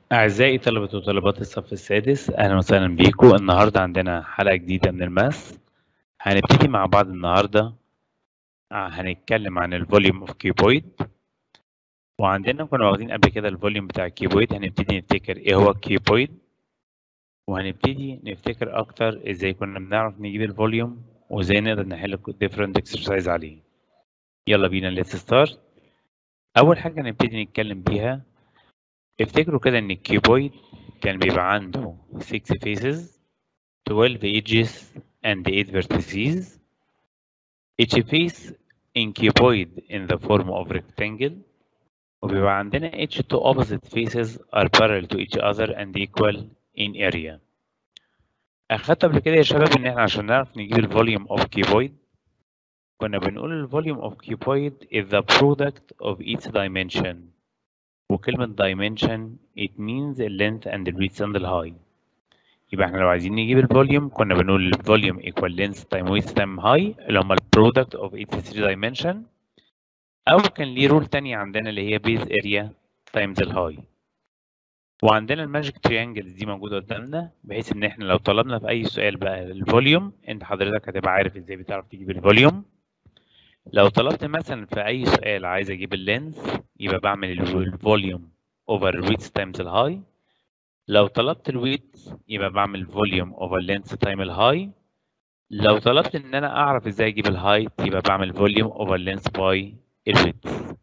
أعزائي طلبة وطالبات الصف السادس أهلا وسهلا بيكم النهاردة عندنا حلقة جديدة من الماس هنبتدي مع بعض النهاردة آه، هنتكلم عن الفوليوم اوف كيوبويد وعندنا كنا واخدين قبل كده الفوليوم بتاع الكيوبويد هنبتدي نفتكر ايه هو الكيوبويد وهنبتدي نفتكر اكتر ازاي كنا بنعرف نجيب الفوليوم وازاي نقدر نحل different exercise عليه يلا بينا let's start اول حاجة هنبتدي نتكلم بيها افتكروا كده ان الكيوبويد كان بيبقى عنده 6 faces 12 edges and 8 vertices each face in cuboid in the form of rectangle وبيبقى عندنا each two opposite faces are parallel to each other and equal in area أخدت قبل كده يا شباب إن إحنا عشان نعرف نجيب الفوليوم of cuboid كنا بنقول الفوليوم of cuboid is the product of each dimension وكلمة dimension it means the length and the width and the height يبقى احنا لو عايزين نجيب الفوليوم كنا بنقول الفوليوم equal length time width time height اللي هما البرودكت of each three dimension أو كان ليه رول تانية عندنا اللي هي base area times الهاي وعندنا الماجيك تريانجل دي موجودة قدامنا بحيث إن احنا لو طلبنا في أي سؤال بقى الفوليوم أنت حضرتك هتبقى عارف إزاي بتعرف تجيب الفوليوم لو طلبت مثلا في أي سؤال عايز أجيب اللينث يبقى بعمل الفوليوم over width times الهاي لو طلبت الويت يبقى بعمل فوليوم over length time الهاي لو طلبت ان انا اعرف ازاي اجيب الهايت يبقى بعمل فوليوم over length by الويت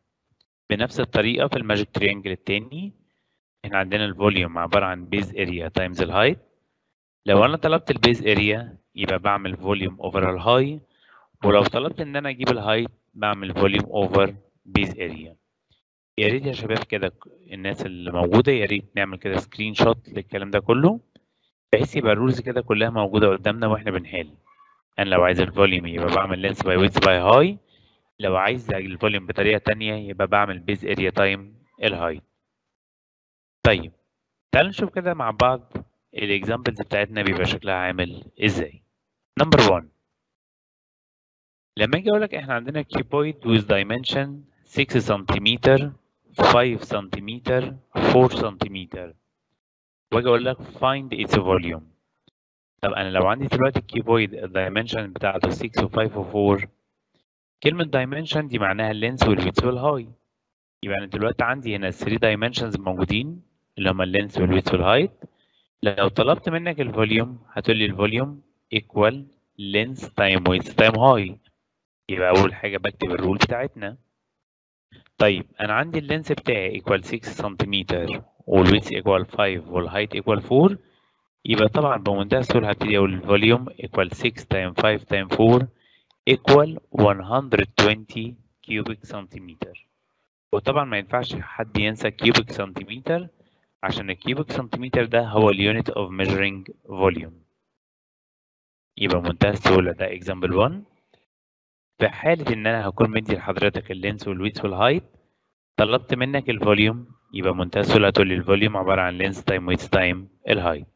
بنفس الطريقة في الماجيك تريانجل التاني احنا عندنا الفوليوم عبارة عن بيز اريا تايمز الهايت لو انا طلبت البيز اريا يبقى بعمل فوليوم over الهاي ولو طلبت ان انا اجيب الهايت بعمل فوليوم over بيز اريا يا ريت يا شباب كده الناس اللي موجوده يا ريت نعمل كده سكرين شوت للكلام ده كله بحيث يبقى الرولز كده كلها موجوده قدامنا واحنا بنحل انا لو عايز الفوليوم يبقى بعمل لينس باي ويدث باي هاي لو عايز الفوليوم بطريقه تانية يبقى بعمل بيز اريا تايم الهايت طيب تعالوا نشوف كده مع بعض الاكزامبلز بتاعتنا بيبقى شكلها عامل ازاي نمبر 1 لما اجي اقول لك احنا عندنا كيبويد with dimension 6 سنتيمتر 5 سنتيمتر 4 سنتيمتر واجي اقول لك find its volume طب انا لو عندي دلوقتي الكيبويد الدايمنشن بتاعته 6 و5 و4 كلمة dimension دي معناها اللينس والويدث والهاي يبقى انا دلوقتي عندي هنا 3 dimensions موجودين اللي هما اللينس والويدث والهايت لو طلبت منك الفوليوم هتقول لي الفوليوم equal length time width time height يبقى اول حاجة بكتب الرول بتاعتنا طيب انا عندي اللينس بتاعي equal 6 سنتيمتر والويدث equal 5 والهايت equal 4 يبقى طبعا بمنتهى السهولة هبتدي اقول الفوليوم equal 6 times 5 times 4 equal 120 كيوبيك سنتيمتر وطبعا ما ينفعش حد ينسى كيوبيك سنتيمتر عشان الكيوبيك سنتيمتر ده هو اليونت اوف measuring فوليوم يبقى منتهى السهولة ده example 1 في حالة إن أنا هكون مدي لحضرتك اللينس والويدث والهايت طلبت منك الفوليوم يبقى منتهى السهولة هتقول لي الفوليوم عبارة عن لينس تايم ويدث تايم الهايت.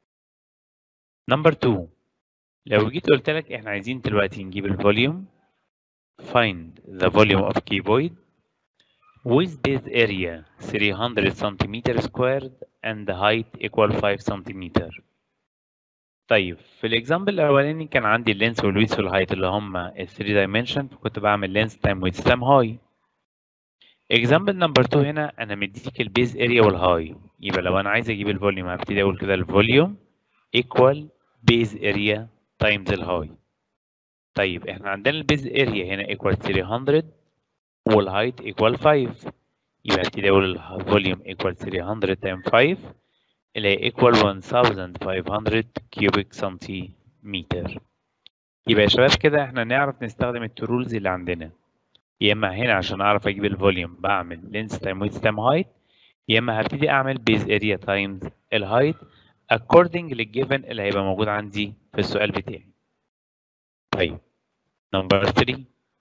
نمبر 2 لو جيت قلت لك إحنا عايزين دلوقتي نجيب الفوليوم find the volume of cuboid with base area 300 cm squared and the height equal 5 cm. طيب في الاكزامبل الاولاني كان عندي اللينس والويدث والهايت اللي هما ال 3 دايمنشن فكنت بعمل لينس تايم ويدث تايم هاي اكزامبل نمبر 2 هنا انا مديك البيز اريا والهاي يبقى لو انا عايز اجيب الفوليوم هبتدي اقول كده الفوليوم ايكوال بيز اريا تايمز الهاي طيب احنا عندنا البيز اريا هنا ايكوال 300 والهايت ايكوال 5 يبقى هبتدي اقول الفوليوم ايكوال 300 تايم 5 اللي هي equal 1500 كيوبيك سنتيمتر يبقى يا شباب كده احنا نعرف نستخدم الترولز اللي عندنا يا اما هنا عشان اعرف اجيب الفوليوم بعمل لينس تايم ويدث تايم هايت يا اما هبتدي اعمل بيز اريا تايمز الهايت according للجيفن اللي هيبقى موجود عندي في السؤال بتاعي طيب نمبر 3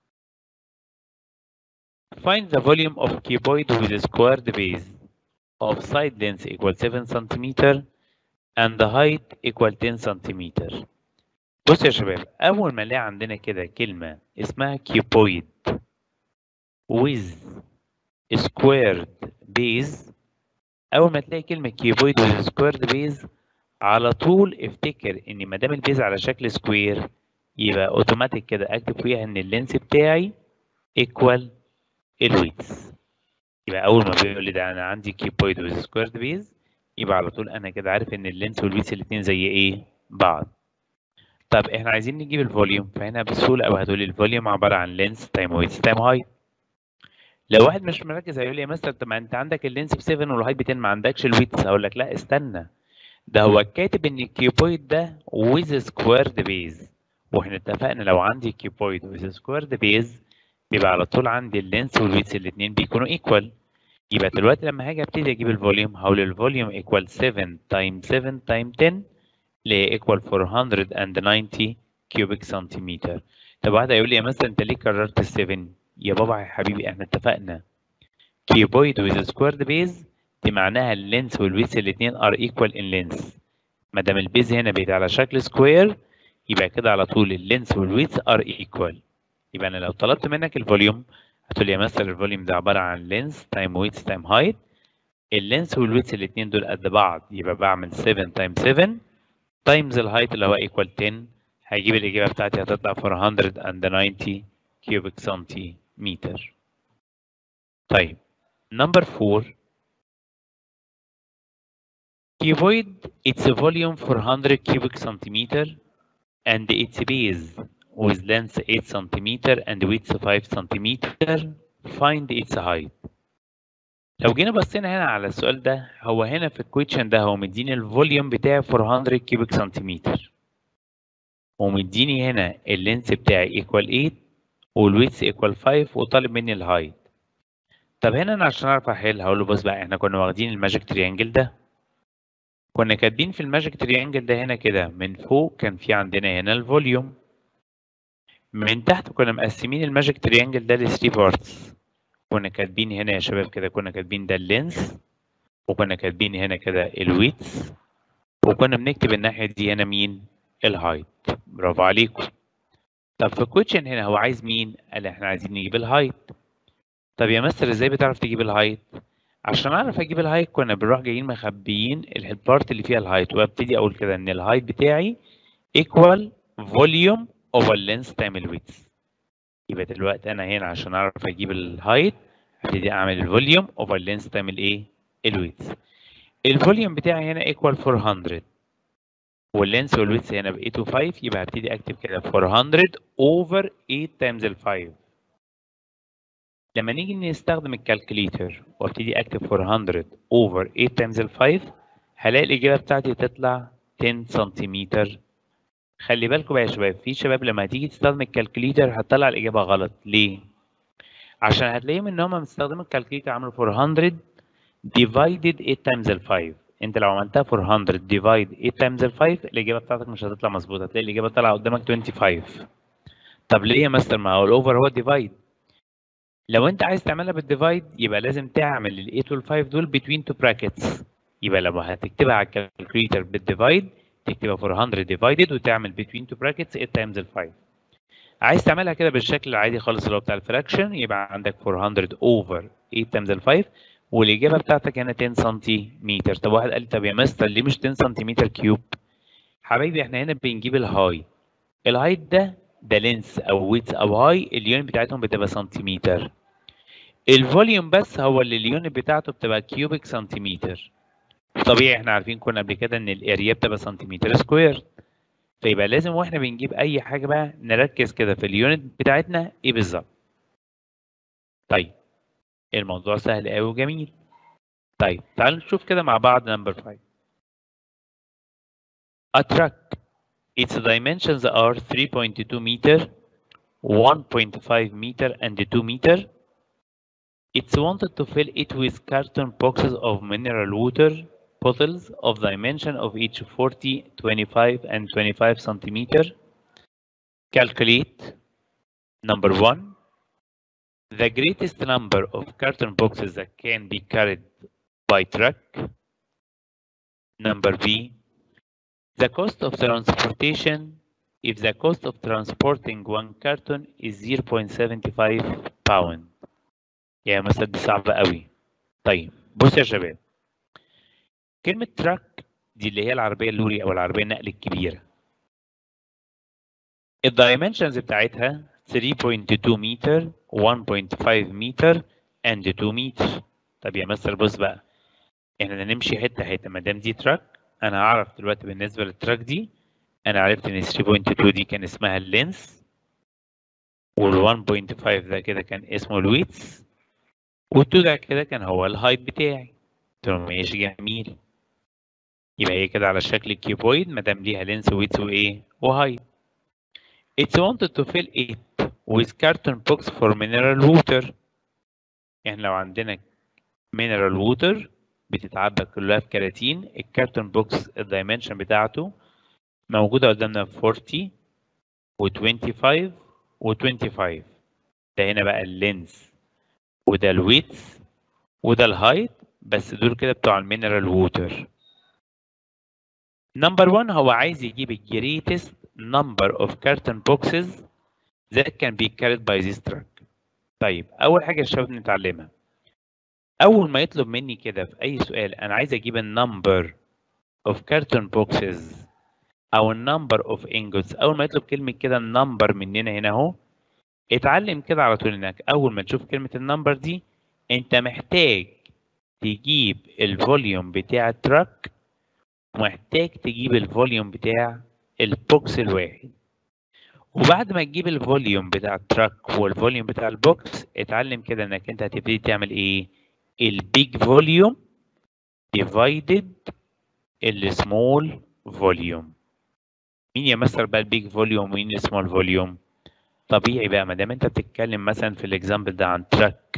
find the volume of cuboid with a squared base of side length equal 7 cm and the height equal 10 cm. بص يا شباب أول ما نلاقي عندنا كده كلمة اسمها cuboid with squared base اول ما تلاقي كلمه كيوبويد with squared base على طول افتكر ان ما دام البيز على شكل سكوير يبقى اوتوماتيك كده اكتب فيها ان اللينس بتاعي ايكوال الويتس يبقى اول ما بيقول لي ده انا عندي كيوبويد with squared base يبقى على طول انا كده عارف ان اللينس والويتس الاثنين زي ايه بعض طب احنا عايزين نجيب الفوليوم فهنا بسهوله قوي هتقول لي الفوليوم عباره عن لينس تايم ويتس تايم هايت لو واحد مش مركز هيقول لي يا مستر طب ما انت عندك اللينس ب 7 والهايت ب 10 ما عندكش الويتس هقول لك لا استنى ده هو كاتب ان الكيوبويد ده with squared base واحنا اتفقنا لو عندي كيوبويد with squared base بيبقى على طول عندي اللينس والويتس الاثنين بيكونوا equal يبقى دلوقتي لما هاجي ابتدي اجيب الفوليوم هقول الفوليوم equal 7 times 7 times 10 اللي هي equal 490 كيوبيك سنتيمتر طب واحد هيقول لي يا مستر انت ليه كررت ال 7 يا بابا يا حبيبي احنا اتفقنا كيوبويد with squared base دي معناها اللينس والويتس الاثنين ار ايكوال ان لينس ما دام البيز هنا بقت على شكل سكوير يبقى كده على طول اللينس والويتس ار ايكوال يبقى انا لو طلبت منك الفوليوم هتقول لي يا مستر الفوليوم ده عباره عن لينس تايم ويتس تايم هايت اللينس والويتس الاثنين دول قد بعض يبقى بعمل 7 تايم 7 تايمز الهايت اللي هو ايكوال 10 هيجيب الاجابه بتاعتي هتطلع 490 كيوبيك سنتيمتر طيب نمبر 4 cuboid its volume 400 cubic centimeter and its base with length 8 centimeter and width 5 centimeter find its height لو جينا بصينا هنا على السؤال ده هو هنا في الكويشن ده هو مديني الفوليوم بتاعي 400 كيوبيك سنتيمتر ومديني هنا اللينس بتاعي ايكوال 8 والويتس ايكوال 5 وطالب مني الهايت طب هنا انا عشان اعرف احل هقول له بص بقى احنا كنا واخدين الماجيك تريانجل ده كنا كاتبين في الماجيك تريانجل ده هنا كده من فوق كان في عندنا هنا الفوليوم من تحت كنا مقسمين الماجيك تريانجل ده ل 3 بارتس كنا كاتبين هنا يا شباب كده كنا كاتبين ده اللينس وكنا كاتبين هنا كده الويتس وكنا بنكتب الناحية دي هنا مين الهايت برافو عليكم طب في الكويشن هنا هو عايز مين قال احنا عايزين نجيب الهايت طب يا مستر ازاي بتعرف تجيب الهايت عشان اعرف اجيب الهايت كنا بنروح جايين مخبيين البارت اللي فيها الهايت وابتدي اقول كده ان الهايت بتاعي equal volume over length time الويتس يبقى دلوقتي انا هنا عشان اعرف اجيب الهايت هبتدي اعمل الفوليوم اوفر لينس تايم الايه الويتس الفوليوم بتاعي هنا equal 400 واللينس والويتس هنا ب 8 و 5 يبقى هبتدي اكتب كده 400 اوفر 8 تايمز ال 5 لما نيجي نستخدم الكالكوليتر وابتدي اكتب 400 اوفر 8 تايمز ال 5 هلاقي الاجابه بتاعتي تطلع 10 سنتيمتر خلي بالكم بقى يا شباب في شباب لما هتيجي تستخدم الكالكوليتر هتطلع الاجابه غلط ليه عشان هتلاقيهم ان هم مستخدمين الكالكوليتر عملوا 400 divided 8 times ال 5 انت لو عملتها 400 divide 8 times ال 5 الاجابه بتاعتك مش هتطلع مظبوطه هتلاقي الاجابه طالعه قدامك 25 طب ليه يا مستر ما هو الاوفر هو ديفايد لو انت عايز تعملها بالديفايد يبقى لازم تعمل ال 8 وال 5 دول between two brackets يبقى لما هتكتبها على الكالكوليتر بالديفايد تكتبها 400 divided وتعمل between two brackets 8 times ال 5 عايز تعملها كده بالشكل العادي خالص اللي هو بتاع الفراكشن يبقى عندك 400 over 8 times ال 5 والاجابه بتاعتك هنا 10 سنتيمتر طب واحد قال لي طب يا مستر ليه مش 10 سنتيمتر كيوب حبايبي احنا هنا بنجيب الهاي الهايت ده ده لينس او ويتس او هاي اليونت بتاعتهم بتبقى سنتيمتر الفوليوم بس هو اللي اليونت بتاعته بتبقى كيوبيك سنتيمتر طبيعي احنا عارفين كنا قبل كده ان الاريا بتبقى سنتيمتر سكوير فيبقى لازم واحنا بنجيب اي حاجه بقى نركز كده في اليونت بتاعتنا ايه بالظبط طيب الموضوع سهل قوي وجميل طيب تعالوا نشوف كده مع بعض نمبر 5 A truck its dimensions are 3.2 meter 1.5 meter and 2 meter it's wanted to fill it with carton boxes of mineral water bottles of dimension of each 40 25 and 25 centimeter calculate number one the greatest number of carton boxes that can be carried by truck. Number B, the cost of transportation if the cost of transporting one carton is 0.75 pound. يا مستر دي صعبة قوي. طيب بص يا شباب كلمة تراك دي اللي هي العربية اللوري أو العربية النقل الكبيرة الدايمنشنز بتاعتها 3.2 متر 1.5 متر and 2 متر طب يا مستر بص بقى احنا نمشي حتة حتة ما دام دي تراك أنا هعرف دلوقتي بالنسبة للتراك دي أنا عرفت إن 3.2 دي كان اسمها اللينس وال 1.5 ده كده كان اسمه الويتس وال2 ده كده كان هو الهايت بتاعي قلت له ماشي جميل يبقى هي كده على شكل كيوبويد ما دام ليها لينس ويتس وايه وهايت It's wanted to fill it with carton box for mineral water يعني لو عندنا mineral water بتتعبى كلها في كراتين الكرتون بوكس الدايمنشن بتاعته موجودة قدامنا في 40 و 25 و 25 ده هنا بقى اللينس وده الويتس وده الهايت بس دول كده بتوع المينرال ووتر نمبر 1 هو عايز يجيب الجريتست number of carton boxes that can be carried by this truck طيب اول حاجه يا شباب نتعلمها اول ما يطلب مني كده في اي سؤال انا عايز اجيب النمبر of carton boxes او النمبر of ingots اول ما يطلب كلمه كده النمبر مننا هنا اهو اتعلم كده على طول انك اول ما تشوف كلمه النمبر دي انت محتاج تجيب الفوليوم بتاع التراك ومحتاج تجيب الفوليوم بتاع البوكس الواحد وبعد ما تجيب الفوليوم بتاع التراك والفوليوم بتاع البوكس اتعلم كده انك انت هتبتدي تعمل ايه البيج فوليوم ديفايدد السمول فوليوم مين يمثل بقى البيج فوليوم ومين السمول فوليوم طبيعي بقى ما دام انت بتتكلم مثلا في الاكزامبل ده عن تراك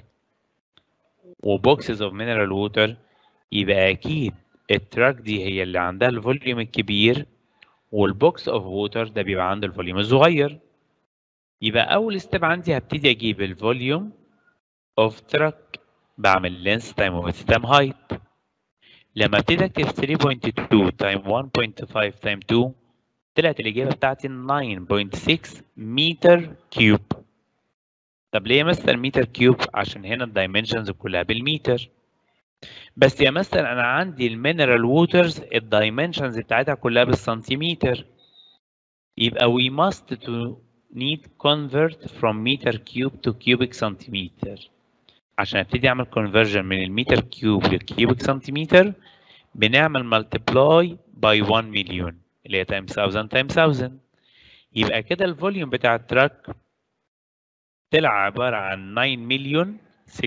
وبوكسز اوف مينرال ووتر يبقى اكيد التراك دي هي اللي عندها الفوليوم الكبير والبوكس اوف ووتر ده بيبقى عنده الفوليوم الصغير يبقى اول ستيب عندي هبتدي اجيب الفوليوم اوف تراك بعمل لينس تايم ويدث تايم هايت لما ابتدي اكتب 3.2 تايم 1.5 تايم 2 طلعت الاجابه بتاعتي 9.6 متر كيوب طب ليه يا مستر متر كيوب عشان هنا الدايمنشنز كلها بالمتر بس يا مستر انا عندي المينرال ووترز الدايمنشنز بتاعتها كلها بالسنتيمتر يبقى we must to need convert from meter cube to cubic centimeter عشان ابتدي اعمل conversion من المتر كيوب للكيوبيك سنتيمتر بنعمل multiply by 1 مليون اللي هي times 1000 times 1000 يبقى كده الفوليوم بتاع التراك طلع عبارة عن 9 مليون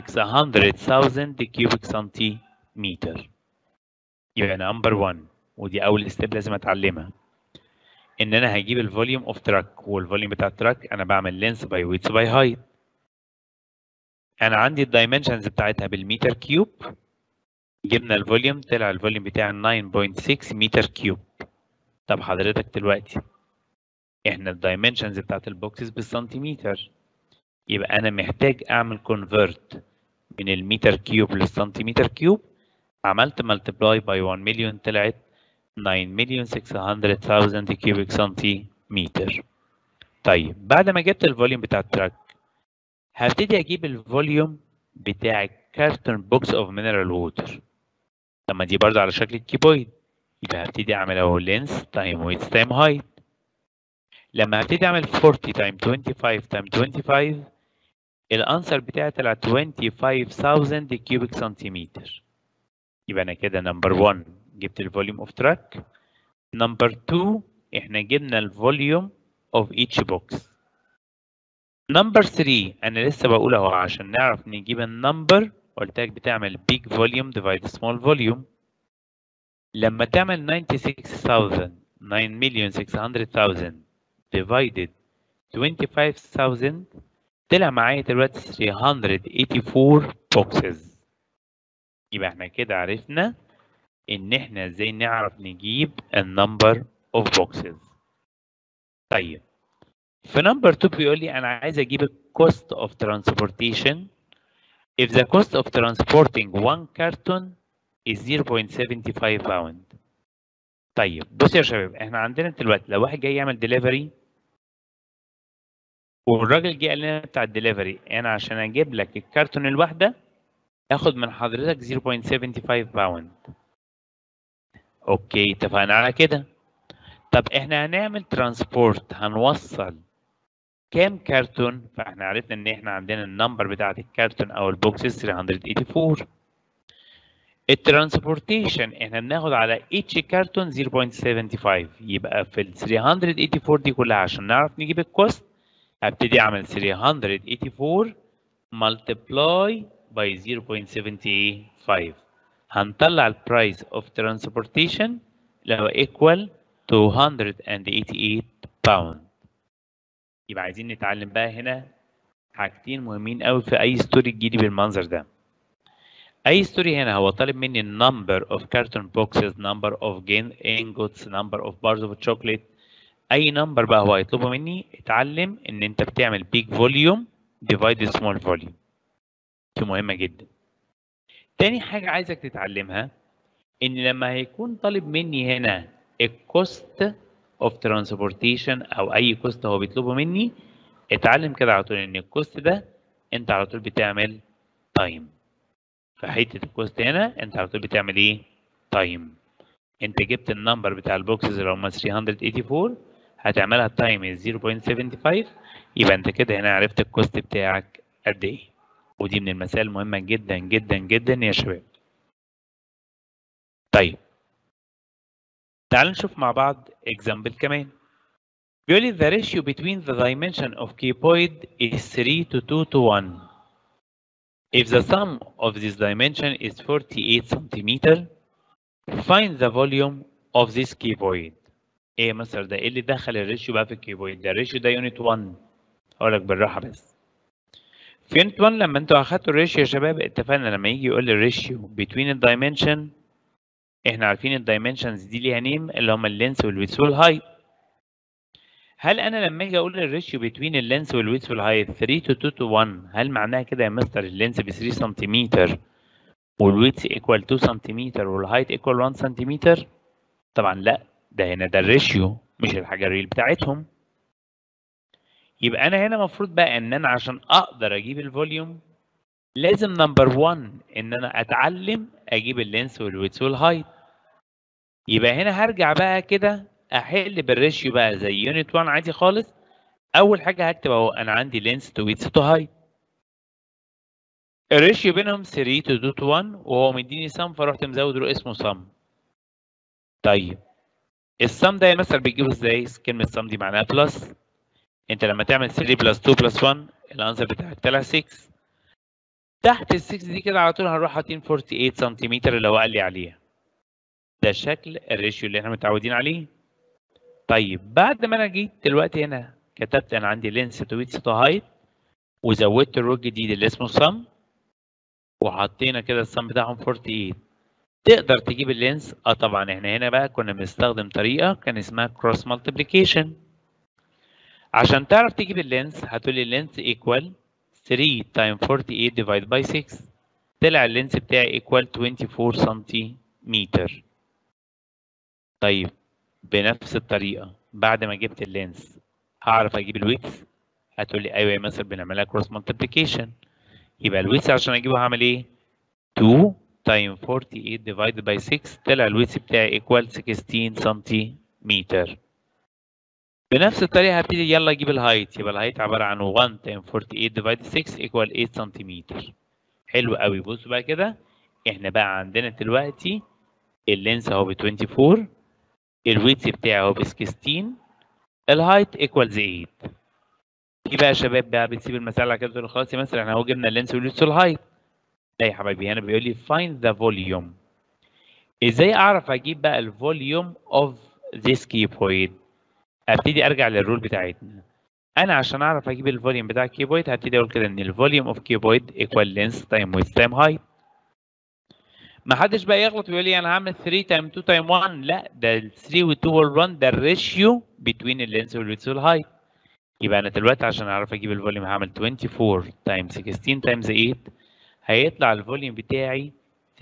600,000 كيوبيك سنتيمتر يبقى نمبر 1 ودي اول ستيب لازم اتعلمها ان انا هجيب الفوليوم اوف تراك والفوليوم بتاع التراك انا بعمل لينس باي ويتس باي هايت انا عندي الدايمنشنز بتاعتها بالمتر كيوب جبنا الفوليوم طلع الفوليوم بتاعي 9.6 متر كيوب طب حضرتك دلوقتي احنا الدايمنشنز بتاعت البوكسز بالسنتيمتر يبقى انا محتاج اعمل كونفرت من المتر كيوب للسنتيمتر كيوب عملت ملتبلاي باي 1 مليون طلعت 9 مليون 600,000 كيوبيك سنتيمتر طيب بعد ما جبت الفوليوم بتاع التراك هبتدي اجيب الفوليوم بتاع الكارتون بوكس اوف مينرال ووتر لما دي برضه على شكل الكيبويد يبقى هبتدي اعمل اهو لينس تايم ويتس تايم هايت لما هبتدي اعمل 40 تايم 25 تايم 25 الانسر بتاعي طلع 25000 كيوبيك سنتيمتر يبقى انا كده نمبر 1 جبت الفوليوم اوف تراك نمبر 2 احنا جبنا الفوليوم اوف each بوكس نمبر 3 انا لسه بقول اهو عشان نعرف نجيب النمبر قلت لك بتعمل big volume divide small volume لما تعمل 96000 9 مليون 600,000 divided 25000 طلع معايا دلوقتي 384 boxes يبقى احنا كده عرفنا ان احنا ازاي نعرف نجيب النمبر اوف boxes طيب في نمبر 2 بيقول لي انا عايز اجيب الكوست اوف transportation if the cost of transporting one carton is 0.75 pound طيب بص يا شباب احنا عندنا دلوقتي لو واحد جاي يعمل ديليفري والراجل جه قال لنا بتاع الدليفري انا عشان اجيب لك الكرتون الواحده اخد من حضرتك 0.75 باوند اوكي اتفقنا على كده طب احنا هنعمل ترانسبورت هنوصل كام كرتون فاحنا عرفنا ان احنا عندنا النمبر بتاعت الكرتون او البوكسز 384 الترانسبورتيشن احنا بناخد على each كرتون 0.75 يبقى في ال 384 دي كلها عشان نعرف نجيب الكوست هبتدي اعمل 384 multiply by 0.75 هنطلع البرايس اوف ترانسبورتيشن اللي هو equal 288 باوند يبقى عايزين نتعلم بقى هنا حاجتين مهمين قوي في اي ستوري تجيلي بالمنظر ده اي ستوري هنا هو طالب مني number of carton boxes number of gain ingots number of bars of chocolate اي نمبر بقى هو هيطلبه مني اتعلم ان انت بتعمل big volume divide small volume دي مهمه جدا تاني حاجه عايزك تتعلمها ان لما هيكون طالب مني هنا الكوست اوف ترانسبورتيشن او اي كوست هو بيطلبه مني اتعلم كده على طول ان الكوست ده انت على طول بتعمل تايم فحته الكوست هنا انت على طول بتعمل ايه تايم انت جبت النمبر بتاع البوكسز اللي هم 384 هتعملها تايم 0.75 يبقى انت كده هنا عرفت الكوست بتاعك قد ايه ودي من المسائل المهمه جدا جدا جدا يا شباب طيب تعالوا نشوف مع بعض example كمان بيقول لي the ratio between the dimension of cuboid is 3 to 2 to 1 if the sum of this dimension is 48 centimeter find the volume of this cuboid ايه يا مستر ده ايه اللي دخل الريشيو بقى في الكيبويد ده الريشيو ده يونت 1 هقول لك بالراحه بس في يونت 1 لما انتوا اخدتوا الريشيو يا شباب اتفقنا لما يجي يقول لي الريشيو between الدايمنشن احنا عارفين الدايمنشنز دي ليها نيم اللي هم اللينس والويدث والهايت هل انا لما اجي اقول الريشيو بين اللينس والويدث والهايت 3 تو 2 تو 1 هل معناها كده يا مستر اللينس ب 3 سنتيمتر والويدث ايكوال 2 سنتيمتر والهايت ايكوال 1 سنتيمتر طبعا لا ده هنا ده الريشيو مش الحاجه الريل بتاعتهم يبقى انا هنا المفروض بقى ان انا عشان اقدر اجيب الفوليوم لازم نمبر 1 ان انا اتعلم اجيب اللينس والويدث والهايت يبقى هنا هرجع بقى كده احل بالريشيو بقى زي يونت 1 عادي خالص اول حاجه هكتب اهو انا عندي لينس تو ويدث تو هايت الريشيو بينهم 3 تو 2 تو 1 وهو مديني سم فرحت مزود له اسمه سم طيب السم ده يا مستر بتجيبه ازاي كلمه سم دي معناها بلس انت لما تعمل 3 بلس 2 بلس 1 الانسر بتاعك طلع 6 تحت ال 6 دي كده على طول هنروح حاطين 48 سنتيمتر اللي هو قال لي عليها ده شكل الريشيو اللي احنا متعودين عليه طيب بعد ما انا جيت دلوقتي هنا كتبت انا عندي لينس تو ويدث تو هايت وزودت الرو الجديد اللي اسمه سم وحطينا كده السم بتاعهم 48 تقدر تجيب اللينس اه طبعا احنا هنا بقى كنا بنستخدم طريقه كان اسمها كروس مالتيبليكيشن عشان تعرف تجيب اللينس هتقول لي اللينس ايكوال 3 تايم 48 ديفايد باي 6 طلع اللينس بتاعي ايكوال 24 سنتيمتر طيب بنفس الطريقه بعد ما جبت اللينس هعرف اجيب الويتس هتقول لي ايوه يا مستر بنعملها كروس مالتيبليكيشن يبقى الويتس عشان اجيبه هعمل ايه 2 تايم 48 ديفايد باي 6 طلع الويتس بتاعي ايكوال 16 سنتيمتر بنفس الطريقه هبتدي يلا اجيب الهايت يبقى الهايت عباره عن 1 تايم 48 ديفايد 6 ايكوال 8 سنتيمتر حلو قوي بصوا بقى كده احنا بقى عندنا دلوقتي اللينس اهو ب 24 الويتس بتاعي اهو ب 16 الهايت ايكوالز 8 في بقى يا شباب بقى بتسيب المساله كده تقول خلاص يا مستر احنا اهو جبنا اللينس والويتس والهايت لا يا حبايبي هنا بيقول لي find the volume ازاي اعرف اجيب بقى الفوليوم اوف this cuboid ابتدي ارجع للرول بتاعتنا انا عشان اعرف اجيب الفوليوم بتاع الكيوبويد هبتدي اقول كده ان الفوليوم اوف كيوبويد ايكوال لينس تايم ويدث تايم هايت ما حدش بقى يغلط ويقول لي انا هعمل 3 تايم 2 تايم 1 لا ده ال 3 وال 2 وال 1 ده الريشيو بين اللينس والويدث والهايت يبقى انا دلوقتي عشان اعرف اجيب الفوليوم هعمل 24 تايم 16 تايمز 8 هيطلع الفوليوم بتاعي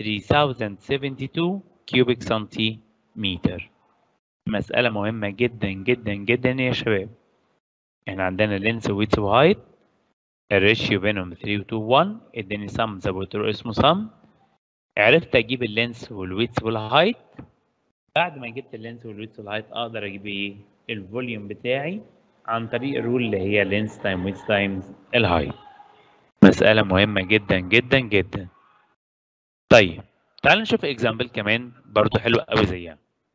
3072 كيوبيك سنتيمتر مسألة مهمة جدا جدا جدا يا شباب احنا عندنا لينس ويدث وهايت الريشيو بينهم 3 و 2 1 اداني سم زودت له اسمه سم عرفت اجيب اللينس والويدث والهايت بعد ما جبت اللينس والويدث والهايت اقدر اجيب ايه الفوليوم بتاعي عن طريق الرول اللي هي لينس تايم ويدث تايمز الهايت مسألة مهمة جدا جدا جدا طيب تعال نشوف اكزامبل كمان برضو حلو قوي زيها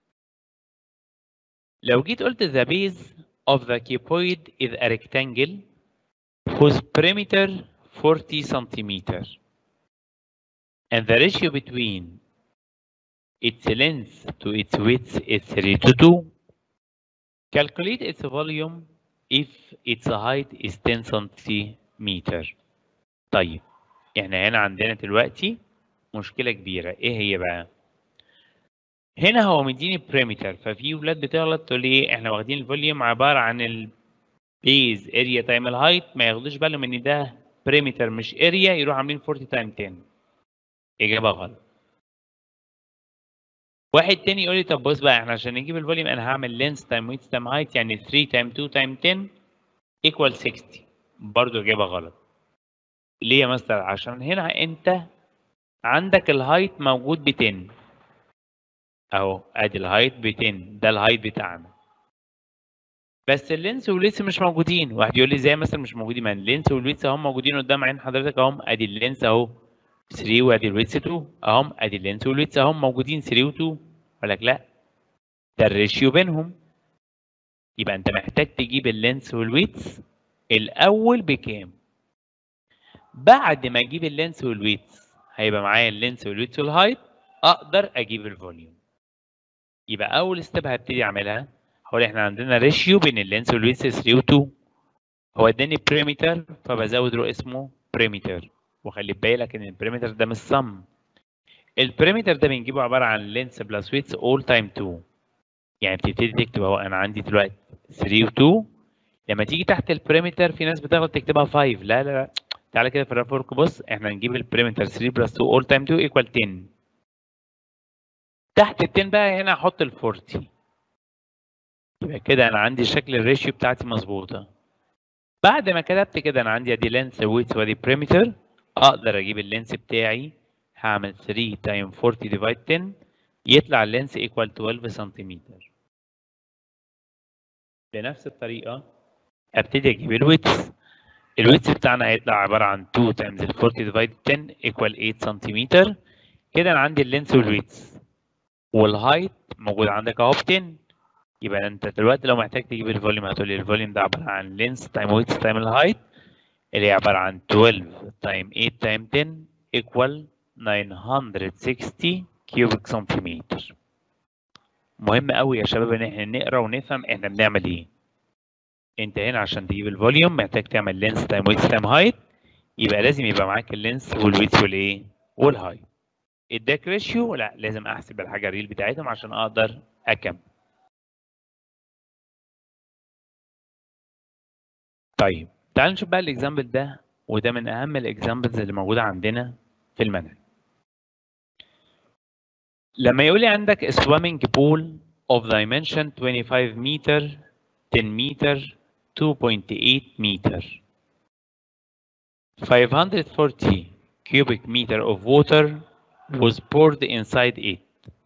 لو جيت قلت the base of the cuboid is a rectangle whose perimeter 40 centimeter and the ratio between its length to its width is 3 to 2 calculate its volume if its height is 10 centimeter طيب احنا هنا عندنا دلوقتي مشكلة كبيرة ايه هي بقى هنا هو مديني بريمتر ففي ولاد بتغلط تقول لي ايه احنا واخدين الفوليوم عبارة عن البيز اريا تايم الهايت ما ياخدوش بالهم ان ده بريمتر مش اريا يروح عاملين 40 تايم 10 اجابة غلط واحد تاني يقول لي طب بص بقى احنا عشان نجيب الفوليوم انا هعمل لينس تايم ويتس تايم هايت يعني 3 تايم 2 تايم 10 ايكوال 60 برضه اجابة غلط ليه يا مستر عشان هنا انت عندك الهايت موجود ب 10 اهو ادي الهايت ب 10 ده الهايت بتاعنا بس اللينس والويتس مش موجودين واحد يقول لي ازاي مثلا مش موجودين ما اللينس والويتس اهم موجودين قدام عين حضرتك اهم ادي اللينس اهو 3 وادي الويتس 2 اهم ادي اللينس والويتس اهم موجودين 3 و2 اقول لك لا ده الريشيو بينهم يبقى انت محتاج تجيب اللينس والويتس الاول بكام بعد ما اجيب اللينس والويتس هيبقى معايا اللينس والويتس والهايت اقدر اجيب الفوليوم يبقى اول ستيب هبتدي اعملها هو احنا عندنا ريشيو بين اللينس والويتس 3 و2 هو اداني بريمتر فبزود رو اسمه بريمتر وخلي بالك ان البريمتر ده مش صم البريمتر ده بنجيبه عباره عن لينس بلس ويتس اول تايم 2 يعني بتبتدي تكتب اهو انا عندي دلوقتي 3 و2 لما تيجي تحت البريمتر في ناس بتغلط تكتبها 5 لا لا لا تعالى كده في الرابورك بص احنا نجيب البريمتر 3 بلس 2 اول تايم 2 ايكوال 10 تحت ال 10 بقى هنا احط ال 40 يبقى كده انا عندي شكل الريشيو بتاعتي مظبوطه بعد ما كتبت كده انا عندي ادي لينس ويتس وادي بريمتر اقدر اجيب اللينس بتاعي هعمل 3 تايم 40 ديفايد 10 يطلع اللينس ايكوال 12 سنتيمتر بنفس الطريقه ابتدي اجيب الويتس الويتس بتاعنا هيطلع عباره عن 2 تايمز ال 40 ديفايد 10 ايكوال 8 سنتيمتر كده انا عندي اللينس والويتس والهايت موجود عندك اهو ب 10 يبقى انت دلوقتي لو محتاج تجيب الفوليوم هتقول لي الفوليوم ده عباره عن لينس تايم ويتس تايم الهايت اللي هي عباره عن 12 تايم 8 تايم 10 ايكوال 960 كيوبيك سنتيمتر مهم قوي يا شباب ان احنا نقرا ونفهم احنا بنعمل ايه انت هنا عشان تجيب الفوليوم محتاج تعمل لينس تايم ويتس تايم هايت يبقى لازم يبقى معاك اللينس والويتس والايه والهايت اداك ريشيو لا لازم احسب الحاجه الريل بتاعتهم عشان اقدر اكمل طيب تعال نشوف بقى الاكزامبل ده وده من اهم الاكزامبلز اللي موجوده عندنا في المنهج لما يقول لي عندك swimming pool of dimension 25 meter 10 meter 2.8 meter 540 cubic meter of water was poured inside it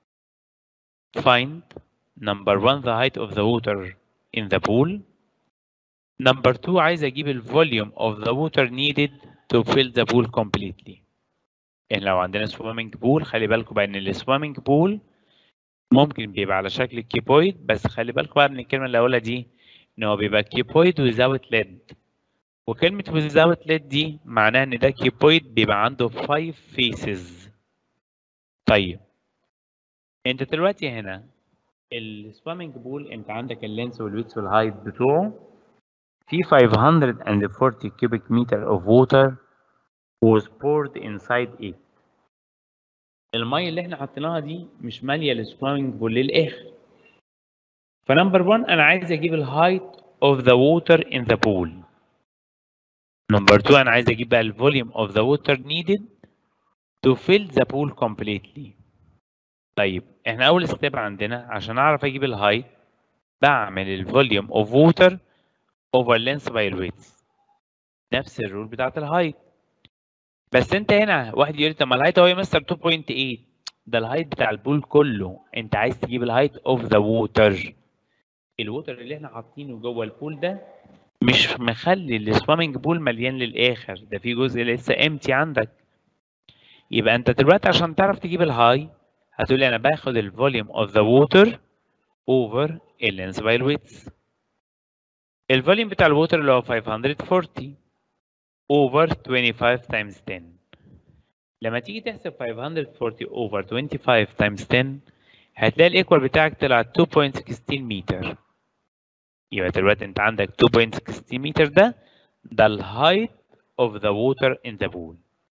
find number one the height of the water in the pool Number two عايز اجيب ال volume of the water needed to fill the pool completely. يعني لو عندنا swimming pool خلي بالكم بقى ان ال swimming pool ممكن بيبقى على شكل كيبويد بس خلي بالكم بقى من الكلمة اللي هقولها دي ان هو بيبقى كيبويد without lid. وكلمة without lid دي معناها ان ده كيبويد بيبقى عنده 5 faces. طيب انت دلوقتي هنا ال swimming pool انت عندك اللينس والويتس والهايت بتوعه في 540 cubic meter of water was poured inside it. المية اللي احنا حطيناها دي مش مالية السويمنج بول للآخر. فنمبر 1 أنا عايز أجيب الهايت of the water in the pool. نمبر 2 أنا عايز أجيب بقى الفوليوم of the water needed to fill the pool completely. طيب احنا أول ستيب عندنا عشان أعرف أجيب الهايت بعمل الفوليوم of water over length by الويتس نفس الرول بتاعت الهايت بس انت هنا واحد يقول لي طب ما الهايت اهو يا مستر 2.8 ده الهايت بتاع البول كله انت عايز تجيب الهايت اوف ذا ووتر الووتر اللي احنا حاطينه جوه البول ده مش مخلي السوامنج بول مليان للاخر ده في جزء لسه امتي عندك يبقى انت دلوقتي عشان تعرف تجيب الهاي هتقولي انا باخد الفوليوم اوف ذا ووتر اوفر اللينس باي الويتس الفوليوم بتاع الووتر اللي هو 540 اوفر 25 تايمز 10 لما تيجي تحسب 540 اوفر 25 تايمز 10 هتلاقي الايكوال بتاعك طلع 2.16 متر يبقى دلوقتي انت عندك 2.16 متر ده ده الهايت اوف ذا ووتر ان ذا بول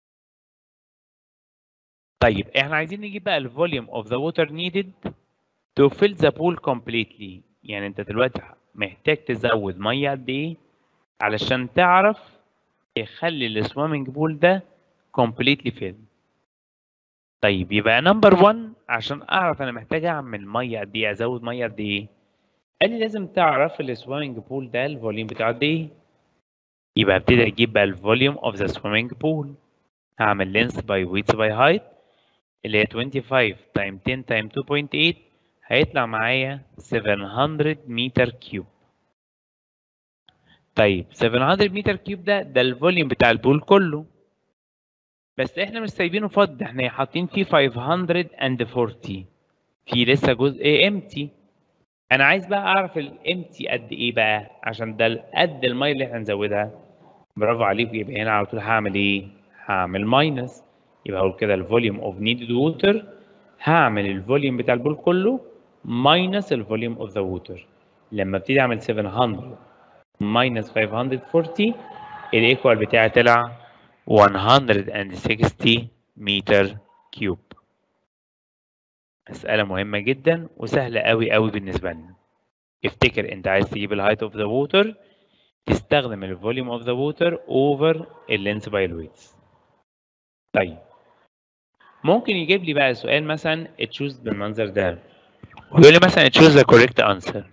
طيب احنا عايزين نجيب بقى الفوليوم اوف ذا ووتر نيدد to fill the pool completely يعني انت دلوقتي محتاج تزود ميه قد ايه علشان تعرف تخلي السويمنج بول ده completely filled طيب يبقى نمبر 1 عشان اعرف انا محتاج اعمل ميه قد ايه ازود ميه قد ايه قال لي لازم تعرف السويمنج بول ده الفوليوم بتاعه قد ايه يبقى ابتدي اجيب بقى الفوليوم اوف ذا سويمنج بول هعمل لينث باي ويدث باي هايت اللي هي 25 تايم 10 تايم 2.8 هيطلع معايا 700 متر كيوب طيب 700 متر كيوب ده ده الفوليوم بتاع البول كله بس احنا مش سايبينه فاضي احنا حاطين فيه 540 في لسه جزء امتي انا عايز بقى اعرف الامتي قد ايه بقى عشان ده قد الميه اللي احنا نزودها برافو عليكم يبقى هنا على طول هعمل ايه هعمل ماينس يبقى هقول كده الفوليوم اوف نيدد ووتر هعمل الفوليوم بتاع البول كله ماينس الفوليوم اوف ذا ووتر لما ابتدي اعمل 700 ماينس 540 الايكوال بتاعي طلع 160 متر كيوب مسألة مهمة جدا وسهلة قوي قوي بالنسبة لنا افتكر انت عايز تجيب الهايت اوف ذا ووتر تستخدم الفوليوم اوف ذا ووتر اوفر اللينس باي الويتس طيب ممكن يجيب لي بقى سؤال مثلا تشوز بالمنظر ده ويقول لي مثلا choose the correct answer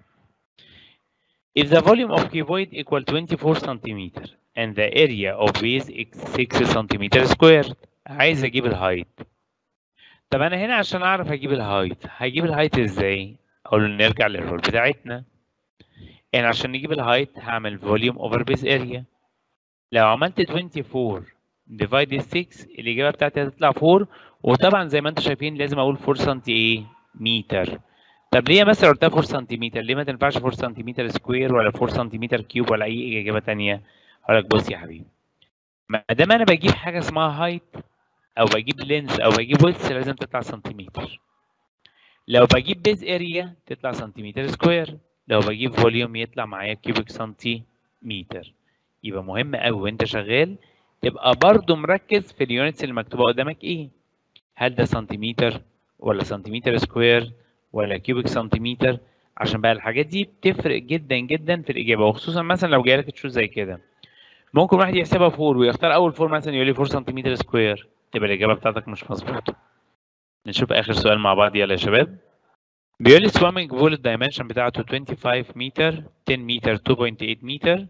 if the volume of cuboid equal 24 centimeter and the area of base is 6 centimeter squared عايز اجيب الهايت طب انا هنا عشان اعرف اجيب الهايت هجيب الهايت ازاي اقول له نرجع للرول بتاعتنا يعني عشان نجيب الهايت هعمل فوليوم اوفر بيز اريا لو عملت 24 ديفايد 6 الاجابه بتاعتي هتطلع 4 وطبعا زي ما انتم شايفين لازم اقول 4 سم ايه متر طب ليه مثلا قلتها 4 سنتيمتر ليه ما تنفعش 4 سنتيمتر سكوير ولا 4 سنتيمتر كيوب ولا اي اجابه ثانيه هقول لك بص يا حبيبي ما دام انا بجيب حاجه اسمها هايت او بجيب لينز او بجيب ويدث لازم تطلع سنتيمتر لو بجيب بيز اريا تطلع سنتيمتر سكوير لو بجيب فوليوم يطلع معايا كيوبيك سنتيمتر يبقى مهم قوي وانت شغال تبقى برضو مركز في اليونتس اللي مكتوبه قدامك ايه هل ده سنتيمتر ولا سنتيمتر سكوير ولا كيوبيك سنتيمتر عشان بقى الحاجات دي بتفرق جدا جدا في الاجابه وخصوصا مثلا لو جايلك تشوز زي كده ممكن واحد يحسبها فور ويختار اول فور مثلا يقول لي 4 سنتيمتر سكوير تبقى الاجابه بتاعتك مش مظبوطه نشوف اخر سؤال مع بعض يلا يا شباب بيقول لي سوامينج بول الدايمنشن بتاعته 25 متر 10 متر 2.8 متر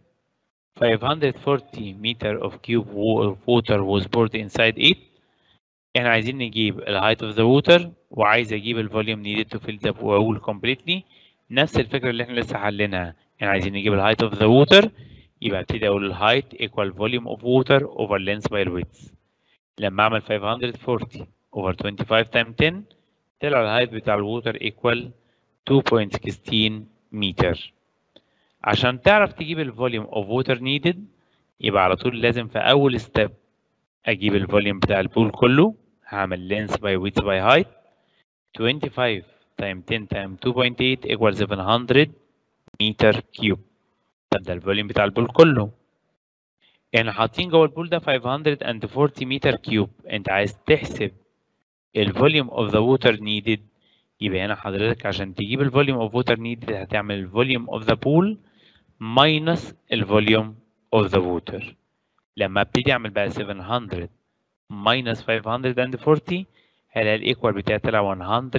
540 متر of cube water was poured inside it احنا عايزين نجيب ال height of the water وعايز اجيب الفوليوم needed to fill the pool completely نفس الفكره اللي احنا لسه حليناها احنا عايزين نجيب ال height of the water يبقى ابتدي اقول ال height equal volume of water over length by width لما اعمل 540 over 25 times 10 طلع الهايت بتاع الووتر equal 2.16 متر عشان تعرف تجيب الفوليوم اوف ووتر نيدد يبقى على طول لازم في اول ستيب اجيب الفوليوم بتاع البول كله هعمل لينس باي ويدث باي هايت 25 تايم 10 تايم 2.8 equals 700 متر كيوب طب ده الفوليوم بتاع البول كله احنا حاطين جوه البول ده 540 متر كيوب انت عايز تحسب الفوليوم اوف ذا ووتر نيدد يبقى هنا حضرتك عشان تجيب الفوليوم اوف ووتر نيدد هتعمل الفوليوم اوف ذا بول ماينس الفوليوم اوف ذا ووتر لما ابتدي اعمل بقى 700 ماينس 540 هلاقي الايكوال بتاعي طلع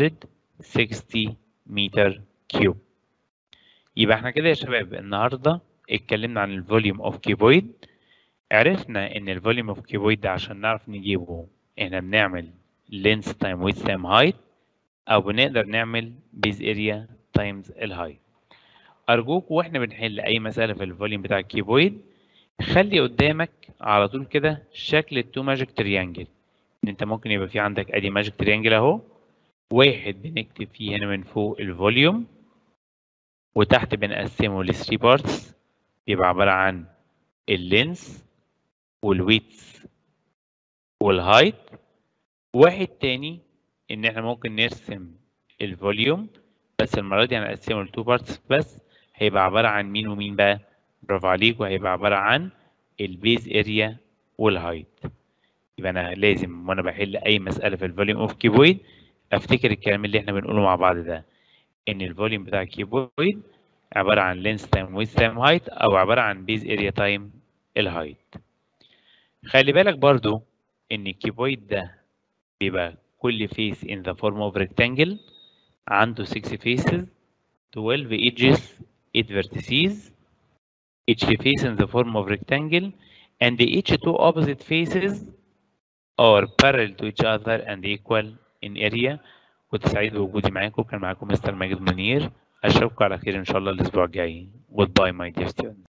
160 متر كيوب يبقى احنا كده يا شباب النهارده اتكلمنا عن الفوليوم اوف كيبويد عرفنا ان الفوليوم اوف كيبويد ده عشان نعرف نجيبه احنا بنعمل length time width time height او بنقدر نعمل base area times الهايت ارجوك واحنا بنحل اي مساله في الفوليوم بتاع الكيبويد خلي قدامك على طول كده شكل التو ماجيك تريانجل ان انت ممكن يبقى في عندك ادي ماجيك تريانجل اهو واحد بنكتب فيه هنا من فوق الفوليوم وتحت بنقسمه ل 3 بارتس بيبقى عباره عن اللينس والويتس والهايت واحد تاني ان احنا ممكن نرسم الفوليوم بس المره دي هنقسمه لتو بارتس بس هيبقى عباره عن مين ومين بقى برافو عليك وهيبقى عباره عن البيز اريا والهايت يبقى انا لازم وانا بحل اي مساله في الفوليوم اوف كيبويد افتكر الكلام اللي احنا بنقوله مع بعض ده ان الفوليوم بتاع الكيبويد عباره عن لينس تايم ويز تايم هايت او عباره عن بيز اريا تايم الهايت خلي بالك برضو ان الكيبويد ده بيبقى كل فيس in the form of rectangle عنده 6 faces 12 edges 8 vertices each face in the form of rectangle and each two opposite faces are parallel to each other and equal in area كنت سعيد بوجودي معاكم كان معاكم مستر ماجد منير اشوفكم على خير ان شاء الله الاسبوع الجاي goodbye my dear students